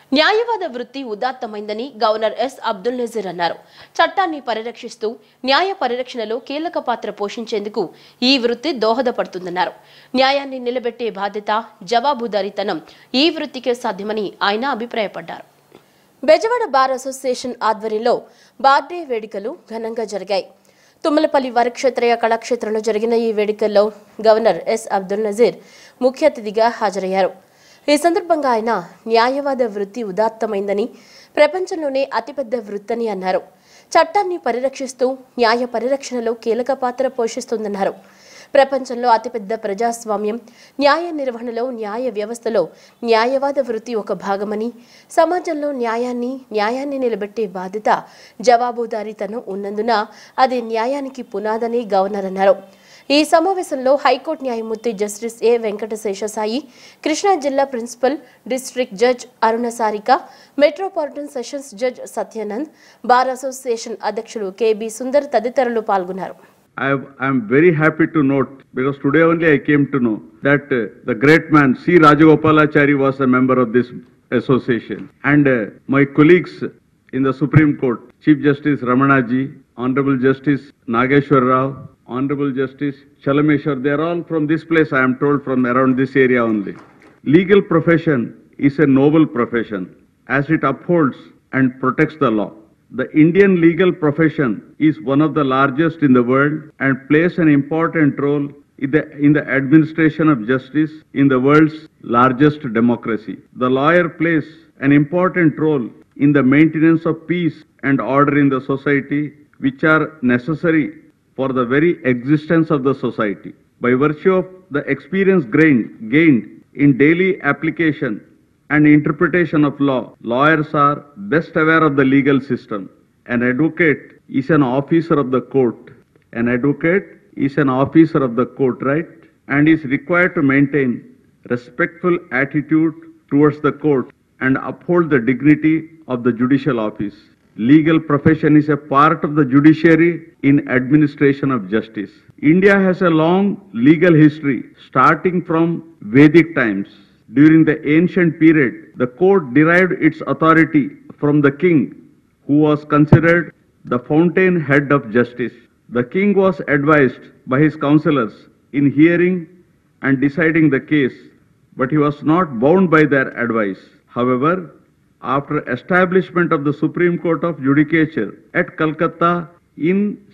న్యాయవాద వృత్తి ఉదాత్తమైందని గవర్నర్ ఎస్ అబ్దుల్ నజీర్ అన్నారు చట్టాన్ని పరిరక్షిస్తూ న్యాయ పరిరక్షణలో కీలక పాత్ర పోషించేందుకు ఈ వృత్తి దోహదపడుతుందన్నారు న్యాయాన్ని నిలబెట్టే బాధ్యత జవాబుదారీతనం ఈ వృత్తికే సాధ్యమని ఆయన అభిప్రాయపడ్డారు బెజవాడ బార్ అసోసియేషన్ ఆధ్వర్యంలో బార్డే వేడుకలు ఘనంగా జరిగాయి తుమ్మలపల్లి వరక్షేత్రయ కళాక్షేత్రంలో జరిగిన ఈ వేడుకల్లో గవర్నర్ ఎస్ అబ్దుల్ నజీర్ ముఖ్య అతిథిగా హాజరయ్యారు ఈ సందర్భంగా ఆయన న్యాయవాద వృత్తి ఉదాత్తమైందని ప్రపంచంలోనే అతిపెద్ద వృత్తని అన్నారు చట్టాన్ని పరిరక్షిస్తూ న్యాయ పరిరక్షణలో కీలక పాత్ర పోషిస్తుందన్నారు ప్రపంచంలో అతిపెద్ద ప్రజాస్వామ్యం న్యాయ నిర్వహణలో న్యాయ వ్యవస్థలో న్యాయవాద వృత్తి ఒక భాగమని సమాజంలో న్యాయాన్ని న్యాయాన్ని నిలబెట్టే బాధ్యత జవాబుదారీతనం ఉన్నందున అది న్యాయానికి పునాదని గవర్నర్ అన్నారు ఈ సమావేశంలో హైకోర్టు న్యాయమూర్తి జస్టిస్ ఏ వెంకటశేషసాయి కృష్ణా జిల్లా principal district judge Aruna Sarika metropolitan sessions judge Satyanand bar association అధ్యక్షులు కెబి సుందర్ తదితరులు పాల్గొన్నారు I am very happy to note, because today only I came to know, that uh, the great man C. Rajagopalachari was a member of this association. And uh, my colleagues in the Supreme Court, Chief Justice Ramanaji, Honorable Justice Nageshwar Rao, Honorable Justice Chalameshwar, they are all from this place, I am told, from around this area only. Legal profession is a noble profession as it upholds and protects the law. The Indian legal profession is one of the largest in the world and plays an important role in the, in the administration of justice in the world's largest democracy. The lawyer plays an important role in the maintenance of peace and order in the society, which are necessary for the very existence of the society. By virtue of the experience gained, gained in daily application and interpretation of law, lawyers are best aware of the legal system. An advocate is an officer of the court. An advocate is an officer of the court, right? And is required to maintain respectful attitude towards the court and uphold the dignity of the judicial office. Legal profession is a part of the judiciary in administration of justice. India has a long legal history starting from Vedic times. During the ancient period, the court derived its authority from the king, who was considered the fountainhead of justice. The king was advised by his counselors in hearing and deciding the case, but he was not bound by their advice. However, after establishment of the Supreme Court of Judicature at Calcutta in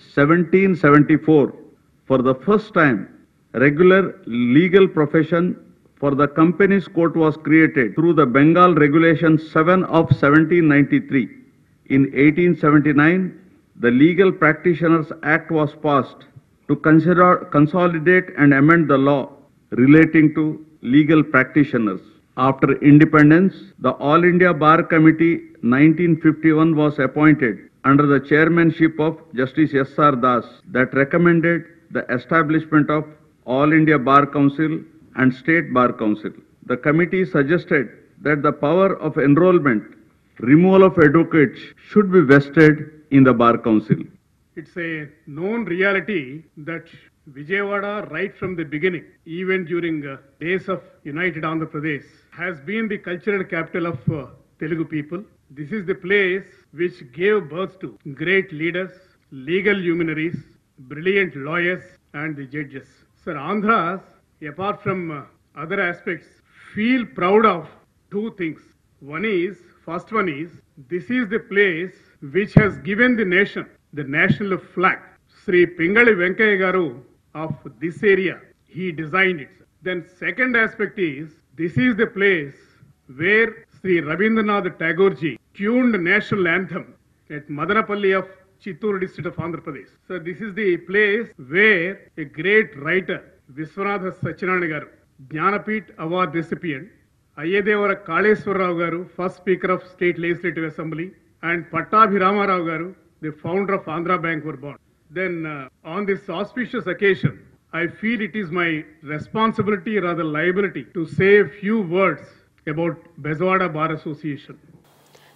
1774, for the first time, regular legal profession for the company's court was created through the Bengal Regulation 7 of 1793. In 1879, the Legal Practitioners Act was passed to consider, consolidate and amend the law relating to legal practitioners. After independence, the All India Bar Committee 1951 was appointed under the chairmanship of Justice S. R. Das that recommended the establishment of All India Bar Council and State Bar Council. The committee suggested that the power of enrollment, removal of advocates should be vested in the Bar Council. It's a known reality that Vijayawada, right from the beginning, even during uh, days of United Andhra Pradesh, has been the cultural capital of uh, Telugu people. This is the place which gave birth to great leaders, legal luminaries, brilliant lawyers, and the judges. Sir, Andhras, apart from uh, other aspects, feel proud of two things. One is, first one is, this is the place which has given the nation the national flag. Sri Pingali Venkaya Garu of this area, he designed it. Then second aspect is, this is the place where Sri Rabindranath Tagore ji tuned national anthem at Madanapalli of Chittoor district of Andhra Pradesh. So this is the place where a great writer, Viswanatha Sachinarayana Garu, Jnanapeeth Award recipient, Ayyadevara Kaleswara Rao garu first speaker of state legislative assembly and Pattabhi Rama Rao garu the founder of Andhra bank were బాండ్ then on this auspicious occasion I feel it is my responsibility rather liability to say few words about Bezawada bar association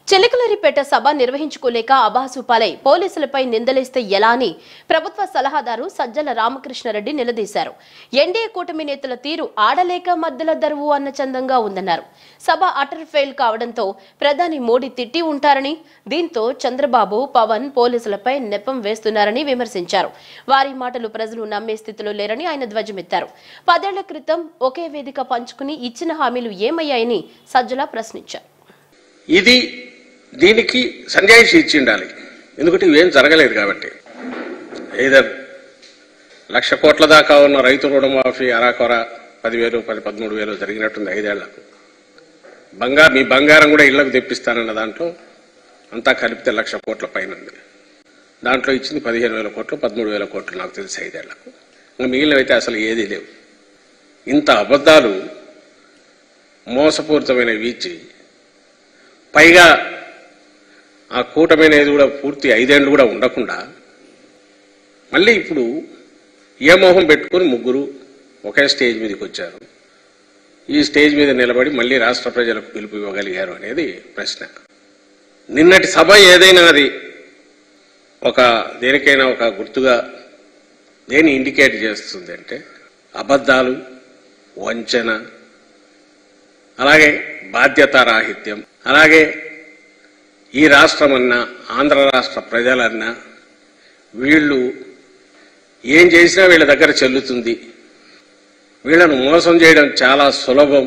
Chilakalaripeta సభ నిర్వహించుకోలేక అబాసుపాలై పోలీసులపై నిందలేస్తే ఎలా అని ప్రభుత్వ సలహాదారు సజ్జల రామకృష్ణారెడ్డి నిలదీశారు NDA కూటమి నేతల తీరు ఆడలేక మద్దెల దరువు అన్న చందంగా ఉందన్నారు సభ అటర్ ఫెయిల్ కావడంతో ప్రధాని మోడీ తిట్టి ఉంటారని దీంతో చంద్రబాబు పవన్ పోలీసులపై నెపం వేస్తున్నారని విమర్శించారు వారి మాటలు ప్రజలు నమ్మే స్థితిలో లేరని ఆయన ధ్వజమెత్తారు పదేళ్ల క్రితం ఒకే వేదిక పంచుకుని ఇచ్చిన హామీలు ఏమయ్యాయని సజ్జల ప్రశ్నించారు ఇది దీనికి సంజాయిషి ఇచ్చి ఉండాలి ఎందుకంటే ఇవేం జరగలేదు కాబట్టి ఏదర్ లక్ష కోట్ల దాకా ఉన్న రైతు రుణమాఫీ అరాకొర పదివేలు పది పదమూడు వేలు జరిగినట్టుంది ఐదేళ్లకు బంగారు మీ బంగారం కూడా ఇళ్లకు తెప్పిస్తానన్న దాంట్లో అంతా కలిపితే లక్ష కోట్ల పైన ఉంది దాంట్లో ఇచ్చింది పదిహేను వేల కోట్లు పదమూడు వేల కోట్లు నాకు తెలిసి ఐదేళ్లకు ఇంకా మిగిలినవైతే అసలు ఏదీ లేవు ఇంత అబద్ధాలు మోసపూరితమైనవి ఇచ్చి పైగా ఆ కూటమి అనేది కూడా పూర్తి ఐదేళ్లు కూడా ఉండకుండా మళ్ళీ ఇప్పుడు ఏ మోహం పెట్టుకొని ముగ్గురు ఒకే స్టేజ్ మీదకి వచ్చారు ఈ స్టేజ్ మీద నిలబడి మళ్ళీ రాష్ట్ర ప్రజలకు పిలుపు ఇవ్వగలిగారు అనేది ప్రశ్న నిన్నటి సభ ఏదైనా అది ఒక దేనికైనా ఒక గుర్తుగా దేని ఇండికేట్ చేస్తుంది అంటే అబద్ధాలు వంచన అలాగే బాధ్యతారాహిత్యం అలాగే ఈ రాష్ట్రమన్నా ఆంధ్ర రాష్ట్ర ప్రజలన్నా వీళ్ళు ఏం చేసినా వీళ్ళ దగ్గర చెల్లుతుంది వీళ్ళను మోసం చేయడం చాలా సులభం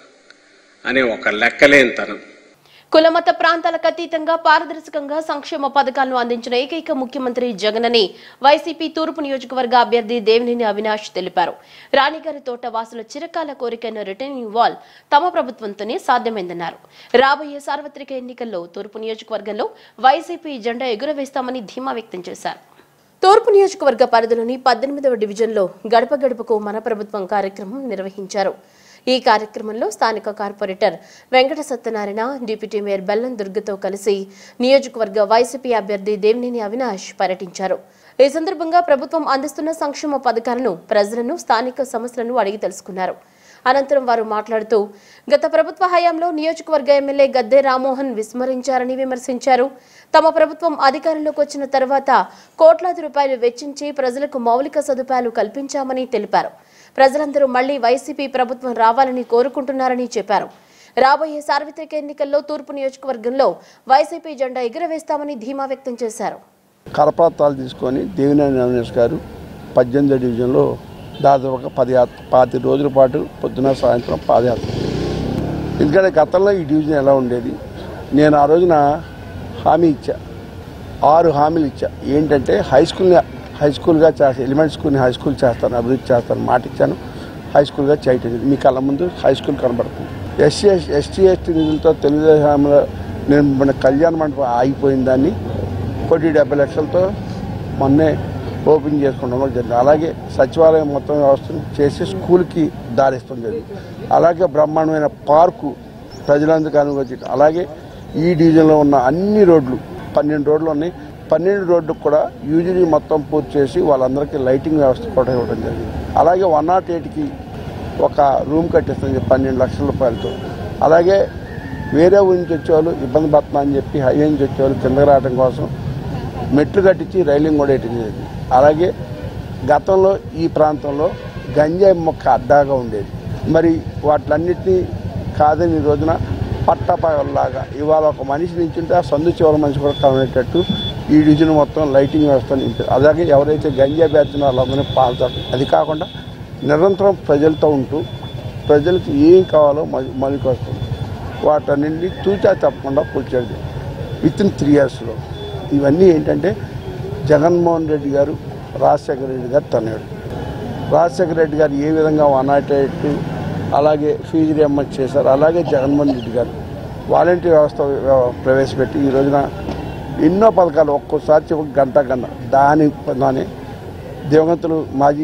అనే ఒక లెక్కలేనితనం కులమత ప్రాంతాలకు అతీతంగా పారదర్శకంగా సంక్షేమ పథకాలను అందించిన ఏకైక ముఖ్యమంత్రి జగనని వైసీపీ తూర్పు నియోజకవర్గ అభ్యర్థి దేవినేని అవినాష్ తెలిపారు రాణిగారి తోట వాసుల చిరకాల కోరికైన రిటర్నింగ్ వాల్ తమ ప్రభుత్వంతోనే సాధ్యమైందన్నారు రాబోయే సార్వత్రిక ఎన్నికల్లో తూర్పు నియోజకవర్గంలో వైసీపీ జెండా ఎగురవేస్తామని ధీమా వ్యక్తం చేశారు తూర్పు నియోజకవర్గ పరిధిలోని పద్దెనిమిదవ డివిజన్లో గడప గడపకు మన ప్రభుత్వం కార్యక్రమం నిర్వహించారు ఈ కార్యక్రమంలో స్థానిక corporator Venkata Satyanarayana deputy mayor Bellam దుర్గతో కలిసి నియోజకవర్గ వైసీపీ అభ్యర్థి దేవినేని అవినాష్ పర్యటించారు ఈ సందర్భంగా ప్రభుత్వం అందిస్తున్న సంక్షేమ పథకాలను ప్రజలను స్థానిక సమస్యలను అడిగి తెలుసుకున్నారు అనంతరం వారు మాట్లాడుతూ గత ప్రభుత్వ హయాంలో నియోజకవర్గ ఎమ్మెల్యే గద్దె రామ్మోహన్ విస్మరించారని విమర్శించారు తమ ప్రభుత్వం అధికారంలోకి వచ్చిన తర్వాత కోట్లాది రూపాయలు వెచ్చించి ప్రజలకు మౌలిక సదుపాయాలు కల్పించామని తెలిపారు ప్రజలందరూ మళ్లీ వైసీపీ ప్రభుత్వం రావాలని కోరుకుంటున్నారని చెప్పారు రాబోయే సార్వత్రిక ఎన్నికల్లో తూర్పు నియోజకవర్గంలో వైసీపీ జెండా ఎగురవేస్తామని ధీమా వ్యక్తం చేశారు కరపత్రాలు తీసుకొని దేవినేని అవినాష్ గారు పద్దెనిమిదో డివిజన్లో దాదాపుగా పది పాతి రోజుల పాటు పొద్దున సాయంత్రం పాదయాత్ర ఎందుకంటే గతంలో ఈ డివిజన్ ఎలా ఉండేది నేను ఆ రోజున హామీ ఇచ్చా ఆరు హామీలు ఇచ్చా ఏంటంటే హై స్కూల్ని హై స్కూల్గా చేస్తా ఎలిమెంట్ స్కూల్ని హై స్కూల్ చేస్తాను అభివృద్ధి చేస్తాను మాట ఇచ్చాను హై స్కూల్గా చేయటం జరిగింది. మీ కళ్ళ ముందు హై స్కూల్ కనబడుతుంది ఎస్సీ ఎస్టీ ఎస్టీ నిధులతో తెలుగుదేశంలో నేను మన కళ్యాణ మండపం ఆగిపోయిన దాన్ని కోటి డెబ్బై లక్షలతో మొన్నే ఓపెన్ చేసుకోవడం కూడా జరిగింది అలాగే సచివాలయం మొత్తం వ్యవస్థను చేసి స్కూల్కి దారిస్తాం జరిగింది అలాగే బ్రహ్మాండమైన పార్కు ప్రజలందరికీ అనుమతి అలాగే ఈ డివిజన్లో ఉన్న అన్ని రోడ్లు పన్నెండు రోడ్లు ఉన్నాయి పన్నెండు రోడ్లకు కూడా యూజీడీ మొత్తం పూర్తి చేసి వాళ్ళందరికీ లైటింగ్ వ్యవస్థ కూడా ఇవ్వడం జరిగింది అలాగే వన్ నాట్ ఎయిట్కి ఒక రూమ్ కట్టిస్తాం చెప్పి పన్నెండు లక్షల రూపాయలతో అలాగే వేరే ఊరి నుంచి వచ్చేవాళ్ళు ఇబ్బంది పడుతున్నా అని చెప్పి హైవే నుంచి వచ్చేవాళ్ళు కిందకి రావడం కోసం మెట్లు కట్టించి రైలింగ్ కూడా వేయటం జరిగింది అలాగే గతంలో ఈ ప్రాంతంలో గంజాయి మొక్క అడ్డాగా ఉండేది మరి వాటిలన్నిటినీ కాదని ఈ రోజున పట్టపగల్లాగా ఇవాళ ఒక మనిషి నించుంటే ఆ సందు చివరి మనిషి కూడా కనబడేటట్టు ఈ డివిజన్ మొత్తం లైటింగ్ వ్యవస్థ నింపారు అలాగే ఎవరైతే గంజాయి బేస్తున్న వాళ్ళందరినీ పాల్తారు అది కాకుండా నిరంతరం ప్రజలతో ఉంటూ ప్రజలకు ఏం కావాలో మలికి వస్తుంది వాటన్నింటినీ తూచా తప్పకుండా పూర్తి విత్ ఇన్ త్రీ ఇయర్స్లో ఇవన్నీ ఏంటంటే జగన్మోహన్ రెడ్డి గారు రాజశేఖర రెడ్డి గారు తనయుడు రాజశేఖర రెడ్డి గారు ఏ విధంగా వన్ నాట్ ఎయిట్ అలాగే ఫీజు రియంబర్స్ చేశారు అలాగే జగన్మోహన్ రెడ్డి గారు వాలంటీర్ వ్యవస్థ వ్య- ప్రవేశపెట్టి ఈ రోజున ఎన్నో పథకాలు ఒక్కోసారి చెప్పి గంట గంట దాని దాని దివంగతులు మాజీ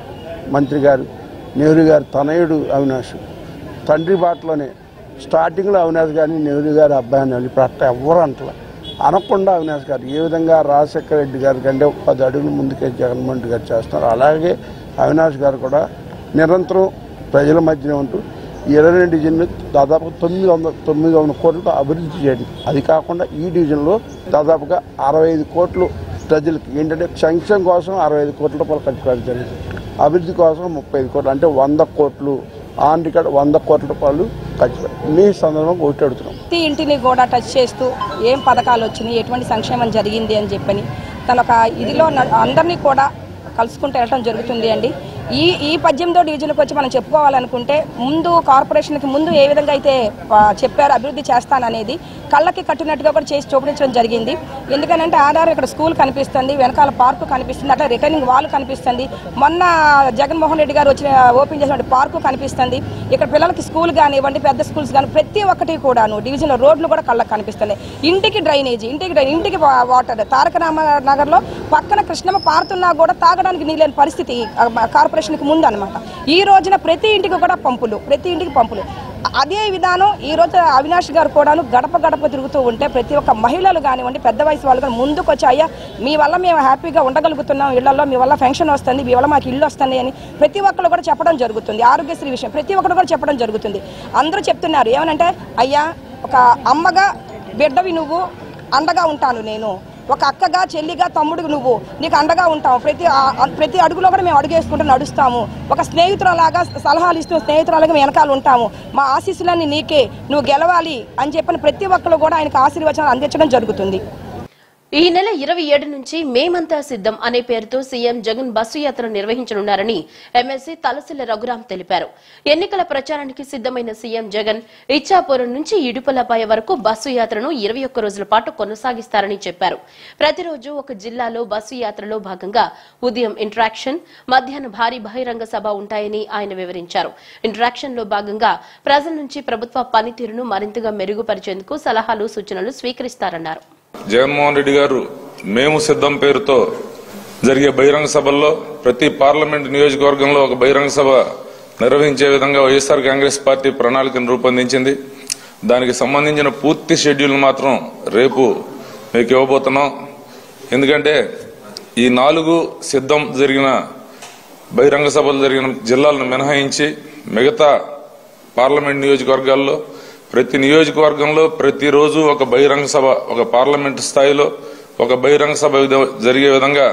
మంత్రి గారు నెహ్రూ గారు తనయుడు అవినాష్ తండ్రి బాటలోనే స్టార్టింగ్లో అవినాష్ గారిని నెహ్రూ గారి అబ్బాయి అని ఇప్పుడు అట్ట ఎవ్వరు అంటలే అనకుండా అవినాష్ గారు ఏ విధంగా రాజశేఖర రెడ్డి గారి కంటే ఒక పది అడుగులు ముందుకే జగన్మోహన్ రెడ్డి గారు చేస్తున్నారు అలాగే అవినాష్ గారు కూడా నిరంతరం ప్రజల మధ్యనే ఉంటూ ఈ ఇరవై రెండు డివిజన్ దాదాపు తొమ్మిది వందల తొమ్మిది వందల కోట్లతో అభివృద్ధి చేయండి అది కాకుండా ఈ డివిజన్లో దాదాపుగా అరవై ఐదు కోట్లు ప్రజలకి ఏంటంటే సంక్షేమం కోసం అరవై ఐదు కోట్ల రూపాయలు ఖర్చు పెట్టడం జరిగింది అభివృద్ధి కోసం ముప్పై ఐదు కోట్లు అంటే వంద కోట్లు ఆన్ రికార్డ్ వంద కోట్ల రూపాయలు ఖర్చు పెట్టారు మీ సందర్భంగా ఒకటి అడుగుతున్నాం ప్రతి ఇంటిని కూడా టచ్ చేస్తూ ఏం పథకాలు వచ్చినాయి ఎటువంటి సంక్షేమం జరిగింది అని చెప్పని తన ఒక ఇదిలో న- అందరినీ కూడా కలుసుకుంటూ వెళ్ళటం జరుగుతుంది అండి ఈ ఈ పద్దెనిమిదో డివిజన్కి వచ్చి మనం చెప్పుకోవాలనుకుంటే ముందు కార్పొరేషన్కి ముందు ఏ విధంగా అయితే ఆ, చెప్పారు అభివృద్ధి చేస్తాననేది కళ్ళకి కట్టినట్టుగా కూడా చేసి చూపించడం జరిగింది ఎందుకనంటే ఆధార్ ఇక్కడ స్కూల్ కనిపిస్తుంది వెనకాల పార్కు కనిపిస్తుంది అట్లా రిటర్నింగ్ వాల్ కనిపిస్తుంది మొన్న జగన్మోహన్ రెడ్డి గారు వచ్చిన ఓపెన్ చేసిన పార్కు కనిపిస్తుంది ఇక్కడ పిల్లలకి స్కూల్ కానివ్వండి పెద్ద స్కూల్స్ కానీ ప్రతి ఒక్కటి కూడాను డివిజన్ రోడ్లు కూడా కళ్ళకి కనిపిస్తున్నాయి ఇంటికి డ్రైనేజీ ఇంటికి డ్రై- ఇంటికి వా- వాటర్ తారక రామ నగర్లో పక్కన కృష్ణమ్మ పారుతున్నా కూడా తాగడానికి నీళ్ళని పరిస్థితి ఆ, కార్పొరేషన్కి ముందు అనమాట ఈ రోజున ప్రతి ఇంటికి కూడా పంపులు ప్రతి ఇంటికి పంపులు అదే విధానం ఈ రోజు అవినాష్ గారు కూడాను గడప గడప తిరుగుతూ ఉంటే ప్రతి ఒక్క మహిళలు కానివ్వండి పెద్ద వయసు వాళ్ళు కానీ ముందుకు వచ్చి అయ్యా మీ వల్ల మేము హ్యాపీగా ఉండగలుగుతున్నాం ఇళ్లలో మీ వల్ల ఫంక్షన్ వస్తుంది మీ వల్ల మాకు ఇల్లు వస్తుంది అని ప్రతి ఒక్కరు కూడా చెప్పడం జరుగుతుంది ఆరోగ్యశ్రీ విషయం ప్రతి ఒక్కరు కూడా చెప్పడం జరుగుతుంది అందరూ చెప్తున్నారు ఏమనంటే అయ్యా ఒక అమ్మగా బిడ్డవి నువ్వు అండగా ఉంటాను నేను ఒక అక్కగా చెల్లిగా తమ్ముడికి నువ్వు నీకు అండగా ఉంటావు ప్రతి ఆ- ఆ- ప్రతి అడుగులో కూడా మేము అడుగేసుకుంటూ నడుస్తాము ఒక స్నేహితురాలాగా సలహాలు ఇస్తూ స్నేహితురాలుగా మేము వెనకాల ఉంటాము మా ఆశీస్సులన్నీ నీకే నువ్వు గెలవాలి అని చెప్పిన ప్రతి ఒక్కరు కూడా ఆయనకు ఆశీర్వచనాలు అందించడం జరుగుతుంది ఈ నెల ఇరవై ఏడు నుంచి మేమంతా సిద్ధం అనే పేరుతో సీఎం జగన్ బస్సు యాత్ర నిర్వహించనున్నారని ఎమ్మెల్సీ తలసిల్ల రఘురాం తెలిపారు ఎన్నికల ప్రచారానికి సిద్దమైన సీఎం జగన్ ఇచ్చాపురం నుంచి ఇడుపలపాయ వరకు బస్సు యాత్రను ఇరవై ఒక్క రోజుల పాటు కొనసాగిస్తారని చెప్పారు ప్రతిరోజు ఒక జిల్లాలో బస్సు యాత్రలో భాగంగా ఉదయం ఇంటరాక్షన్ మధ్యాహ్నం భారీ బహిరంగ సభ ఉంటాయని ఆయన వివరించారు ఇంటరాక్షన్ లో భాగంగా ప్రజల నుంచి ప్రభుత్వ పనితీరును మరింతగా మెరుగుపరిచేందుకు సలహాలు సూచనలు స్వీకరిస్తారన్నారు జగన్మోహన్ రెడ్డి గారు మేము సిద్ధం పేరుతో జరిగే బహిరంగ సభల్లో ప్రతి పార్లమెంట్ నియోజకవర్గంలో ఒక బహిరంగ సభ నిర్వహించే విధంగా వైఎస్ఆర్ కాంగ్రెస్ పార్టీ ప్రణాళికను రూపొందించింది దానికి సంబంధించిన పూర్తి షెడ్యూల్ మాత్రం రేపు మీకు ఇవ్వబోతున్నాం ఎందుకంటే ఈ నాలుగు సిద్ధం జరిగిన బహిరంగ సభలు జరిగిన జిల్లాలను మినహాయించి మిగతా పార్లమెంట్ నియోజకవర్గాల్లో ప్రతి నియోజకవర్గంలో ప్రతిరోజు ఒక బహిరంగ సభ ఒక పార్లమెంట్ స్థాయిలో ఒక బహిరంగ సభ విధ- జరిగే విధంగా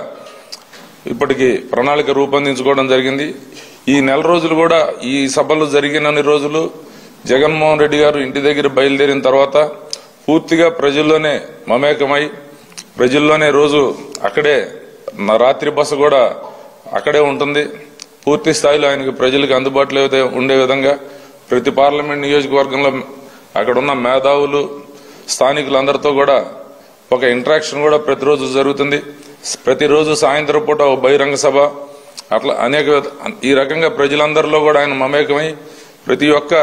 ఇప్పటికి ప్రణాళిక రూపొందించుకోవడం జరిగింది ఈ నెల రోజులు కూడా ఈ సభలు జరిగినన్ని రోజులు జగన్మోహన్ రెడ్డి గారు ఇంటి దగ్గర బయలుదేరిన తర్వాత పూర్తిగా ప్రజల్లోనే మమేకమై ప్రజల్లోనే రోజు అక్కడే నా రాత్రి బస కూడా అక్కడే ఉంటుంది పూర్తి స్థాయిలో ఆయనకు ప్రజలకు అందుబాటులో అయితే- ఉండే విధంగా ప్రతి పార్లమెంట్ నియోజకవర్గంలో అక్కడ ఉన్న మేధావులు స్థానికులందరితో కూడా ఒక ఇంటరాక్షన్ కూడా ప్రతిరోజు జరుగుతుంది ప్రతిరోజు సాయంత్రం పూట ఒక బహిరంగ సభ అట్లా అనేక విధ- ఈ రకంగా ప్రజలందరిలో కూడా ఆయన మమేకమై ప్రతి ఒక్క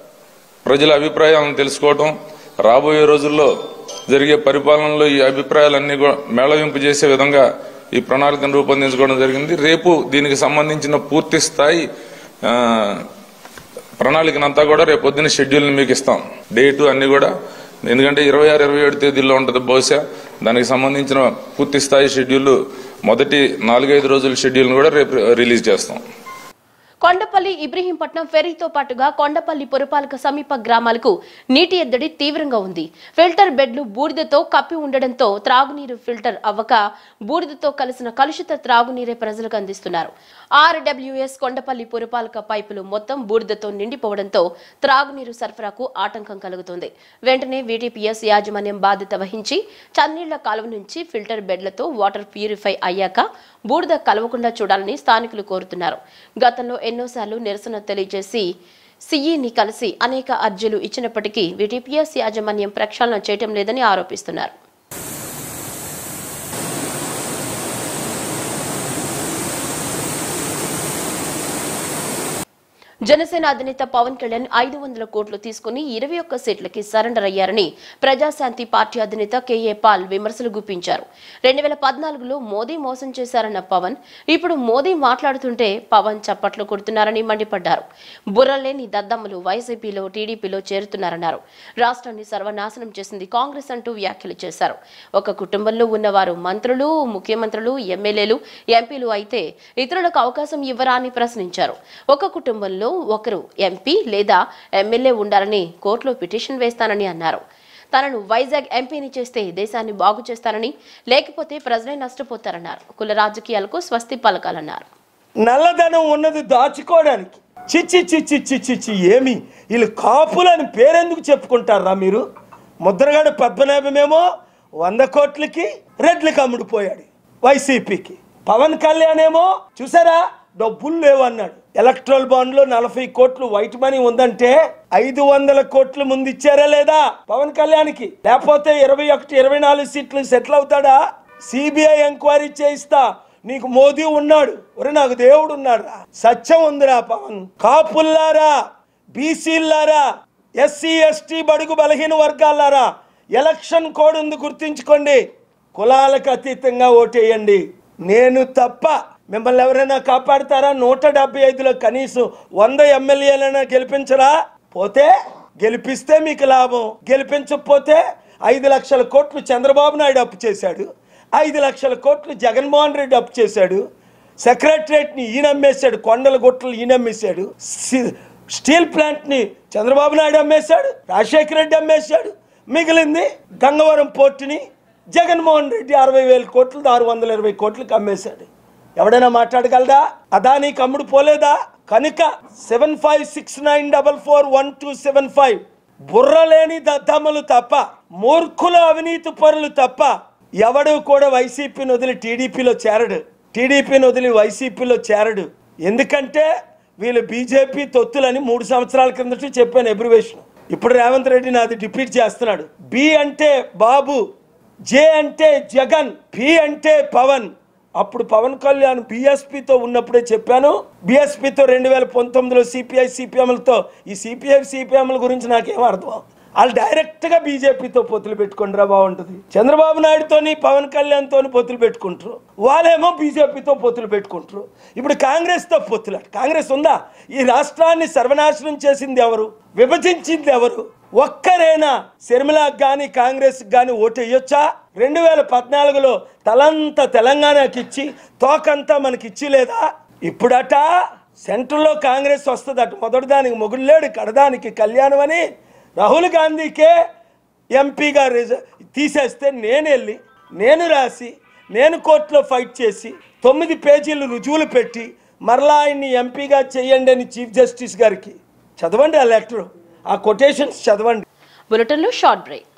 ప్రజల అభిప్రాయాలను తెలుసుకోవటం రాబోయే రోజుల్లో జరిగే పరిపాలనలో ఈ అభిప్రాయాలన్నీ కూడా మేళవింపు చేసే విధంగా ఈ ప్రణాళికను రూపొందించుకోవడం జరిగింది రేపు దీనికి సంబంధించిన పూర్తి స్థాయి ఆ, ప్రణాళికనంతా కూడా రేపు పొద్దున్న షెడ్యూల్ని మీకు ఇస్తాం డేటు అన్ని కూడా ఎందుకంటే ఇరవై ఆరు ఇరవై ఏడు తేదీల్లో ఉంటుంది బహుశా దానికి సంబంధించిన పూర్తి స్థాయి షెడ్యూల్ మొదటి నాలుగైదు రోజుల షెడ్యూల్ని కూడా రేపు రిలీజ్ చేస్తాం కొండపల్లి ఇబ్రహీంపట్నం ఫెరీతో పాటుగా కొండపల్లి పురపాలక సమీప గ్రామాలకు నీటి ఎద్దడి తీవ్రంగా ఉంది ఫిల్టర్ బెడ్లు బూడిదతో కప్పి ఉండడంతో త్రాగునీరు ఫిల్టర్ అవ్వక బూడిదతో కలిసిన కలుషిత త్రాగునీరే ప్రజలకు అందిస్తున్నారు ఆర్డబ్ల్యూఎస్ కొండపల్లి పురపాలక పైపులు మొత్తం బూడిదతో నిండిపోవడంతో త్రాగునీరు సరఫరాకు ఆటంకం కలుగుతుంది వెంటనే వీటీపీఎస్ యాజమాన్యం బాధ్యత వహించి చన్నీళ్ల కాలువ నుంచి ఫిల్టర్ బెడ్లతో వాటర్ ప్యూరిఫై అయ్యాక బూడిద కలవకుండా చూడాలని స్థానికులు కోరుతున్నారు గతంలో ఎన్నోసార్లు నిరసన తెలియజేసి సీఈని కలిసి అనేక అర్జీలు ఇచ్చినప్పటికీ వీటీపీఎస్ యాజమాన్యం ప్రక్షాళన చేయటం లేదని ఆరోపిస్తున్నారు జనసేన అధినేత పవన్ కళ్యాణ్ ఐదు వందల కోట్లు తీసుకుని ఇరవై ఒక్క సీట్లకి సరెండర్ అయ్యారని ప్రజాశాంతి పార్టీ అధినేత కేఏ పాల్ విమర్శలు గుప్పించారు రెండు వేల పద్నాలుగులో మోదీ మోసం చేశారన్న పవన్ ఇప్పుడు మోదీ మాట్లాడుతుంటే పవన్ చప్పట్లు కొడుతున్నారని మండిపడ్డారు బుర్రలేని దద్దమ్మలు వైసీపీలో టీడీపీలో చేరుతున్నారన్నారు రాష్ట్రాన్ని సర్వనాశనం చేసింది కాంగ్రెస్ అంటూ వ్యాఖ్యలు చేశారు ఒక కుటుంబంలో ఉన్నవారు మంత్రులు ముఖ్యమంత్రులు ఎమ్మెల్యేలు ఎంపీలు అయితే ఇతరులకు అవకాశం ఇవ్వరా అని ప్రశ్నించారు ఒక కుటుంబంలో ఒకరు ఎంపీ లేదా ఎమ్మెల్యే ఉండాలని కోర్టులో పిటిషన్ వేస్తానని అన్నారు తనను వైజాగ్ ఎంపీని చేస్తే దేశాన్ని బాగు చేస్తానని లేకపోతే ప్రజలే నష్టపోతారన్నారు కుల రాజకీయాలకు స్వస్తి పలకాలన్నారు నల్లధనం ఉన్నది దాచుకోవడానికి చిచ్చి చిచ్చి చిచ్చి చి ఏమి వీళ్ళు కాపులని పేరెందుకు చెప్పుకుంటారా మీరు ముద్రగడ పద్మనాభమేమో వంద కోట్లకి రెడ్లకి అమ్ముడుపోయాడు వైసీపీకి పవన్ కళ్యాణ్ ఏమో చూసారా డబ్బులు లేవు అన్నాడు ఎలక్ట్రల్ బాండ్ లో నలభై కోట్లు వైట్ మనీ ఉందంటే ఐదు వందల కోట్లు ముందు ఇచ్చారా లేదా పవన్ కళ్యాణ్కి లేకపోతే ఇరవై ఒకటి ఇరవై నాలుగు సీట్లు సెటిల్ అవుతాడా సిబిఐ ఎంక్వైరీ చేయిస్తా నీకు మోదీ ఉన్నాడు ఒరే నాకు దేవుడు ఉన్నాడు సత్యం ఉందిరా పవన్ కాపుల్లారా బీసీలారా ఎస్సీ ఎస్టీ బడుగు బలహీన వర్గాలారా ఎలక్షన్ కోడ్ ఉంది గుర్తుంచుకోండి కులాలకు అతీతంగా ఓటేయండి నేను తప్ప మిమ్మల్ని ఎవరైనా కాపాడతారా నూట డెబ్బై ఐదులో కనీసం వంద ఎమ్మెల్యేలైనా గెలిపించరా పోతే గెలిపిస్తే మీకు లాభం గెలిపించకపోతే ఐదు లక్షల కోట్లు చంద్రబాబు నాయుడు అప్పు చేశాడు ఐదు లక్షల కోట్లు జగన్మోహన్ రెడ్డి అప్పు చేశాడు సెక్రటరేట్ని ఈయన అమ్మేశాడు కొండల గుట్టలు ఈయన అమ్మేశాడు సి- స్టీల్ ప్లాంట్ని చంద్రబాబు నాయుడు అమ్మేశాడు రాజశేఖర రెడ్డి అమ్మేశాడు మిగిలింది గంగవరం పోర్టుని జగన్మోహన్ రెడ్డి అరవై వేల కోట్లు ఆరు వందల ఇరవై కోట్లకు అమ్మేశాడు ఎవడైనా మాట్లాడగలదా అదానికి అమ్ముడు పోలేదా కనుక seven five six nine double four one two seven five బుర్ర లేని దద్దమ్మలు తప్ప మూర్ఖుల అవినీతి పరులు తప్ప ఎవడు కూడా వైసీపీని వదిలి టీడీపీలో చేరడు టీడీపీని వదిలి వైసీపీలో చేరడు ఎందుకంటే వీళ్ళు బీజేపీ తొత్తులని మూడు సంవత్సరాల కిందట చెప్పాను ఎబ్రివేషన్ ఇప్పుడు రేవంత్ రెడ్డి నాది డిపీట్ చేస్తున్నాడు బి అంటే బాబు జే అంటే జగన్ పి అంటే పవన్ అప్పుడు పవన్ కళ్యాణ్ బీఎస్పీతో ఉన్నప్పుడే చెప్పాను బీఎస్పీతో రెండు వేల పంతొమ్మిదిలో సిపిఐ సిపిఎంలతో ఈ సిపిఐ సిపిఎంల గురించి నాకేం అర్థం వాళ్ళు డైరెక్ట్గా బీజేపీతో పొత్తులు పెట్టుకుంటారా బాగుంటుంది చంద్రబాబు నాయుడుతోని పవన్ కళ్యాణ్తోని పొత్తులు పెట్టుకుంటారు వాళ్ళేమో బీజేపీతో పొత్తులు పెట్టుకుంటారు ఇప్పుడు కాంగ్రెస్తో పొత్తులు కాంగ్రెస్ ఉందా ఈ రాష్ట్రాన్ని సర్వనాశనం చేసింది ఎవరు విభజించింది ఎవరు ఒక్కరేనా శర్మిలాకి కానీ కాంగ్రెస్ కానీ ఓటు వేయొచ్చా రెండు వేల పద్నాలుగులో తలంతా తెలంగాణకి ఇచ్చి తోకంతా మనకి ఇచ్చి లేదా ఇప్పుడట సెంట్రల్లో కాంగ్రెస్ వస్తుందట మొదటి దానికి మొగుడు లేడు కడదానికి కళ్యాణం అని రాహుల్ గాంధీకే ఎంపీగా రిజ తీసేస్తే నేను వెళ్ళి నేను రాసి నేను కోర్టులో ఫైట్ చేసి తొమ్మిది పేజీలు రుజువులు పెట్టి మరలా ఆయన్ని ఎంపీగా చేయండి అని చీఫ్ జస్టిస్ గారికి చదవండి ఆ లెటర్ ఆ కొటేషన్స్ చదవండి బులెటిన్లో షార్ట్ బ్రేక్